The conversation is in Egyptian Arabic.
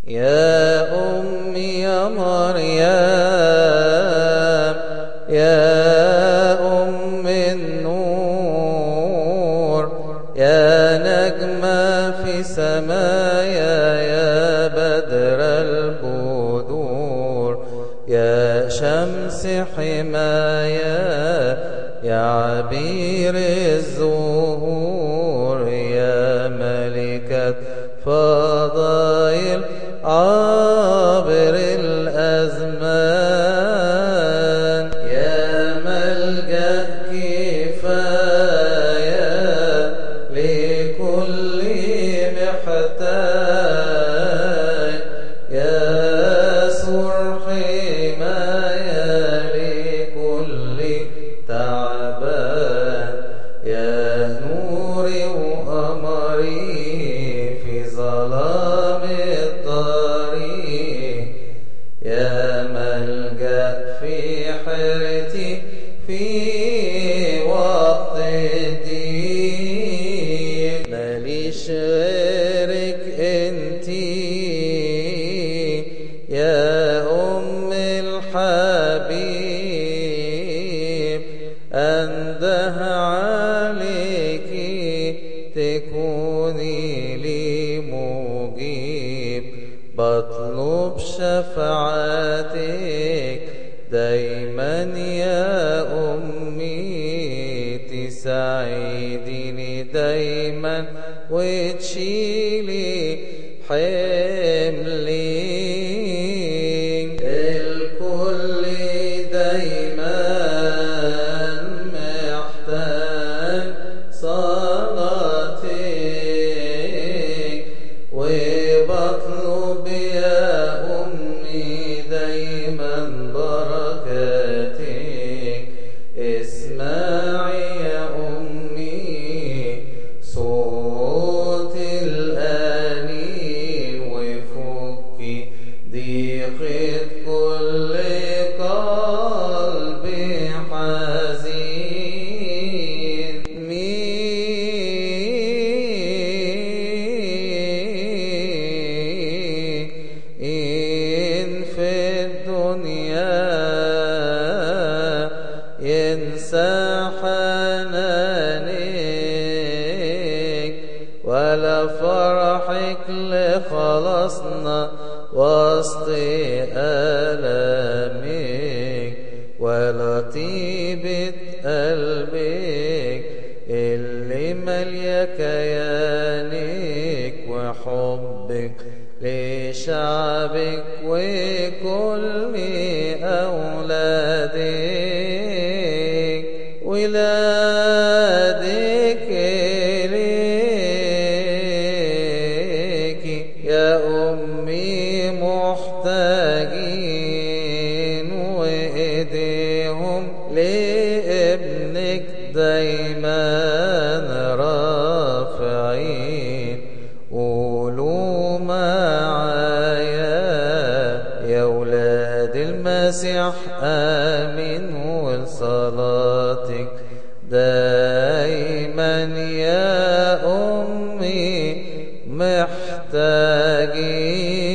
يا أمي يا مريم يا أم النور يا نجمة في سمايا يا بدر البدور يا شمس حمايا يا عبير الزهور يا ملكة فضائل عابر الأزمان يا ملجأ كفاية لكل محتاج يا سر حماية لكل تعبان يا نوري وقمري في ظلام الطريق يا ملجأ في حيرتي في وقت الضيق ماليش غيرك انتي يا أم الحبيب أنده عليكي تكوني لي مجيب بطلب شفاعتك دايما يا أمي تساعديني دايما وتشيلي حملي الكل دايما محتاج صلاتك وبطلب يا أمي دايما بركاتك اسمعي يا أمي صوت الآنين وفكي ضيقة كل قلب حزين مين في الدنيا ينسى حنانك ولا فرحك لخلصنا وسط ألمك ولا طيبة قلبك اللي مالية كيانك وحبك لشعبك وكل أولادك ولادك إليك يا أمي محتاجين وإيديهم لابنك دايما رافعين قولوا معايا يا ولاد المسيح آمين وصلاتك دايما يا أمي محتاجين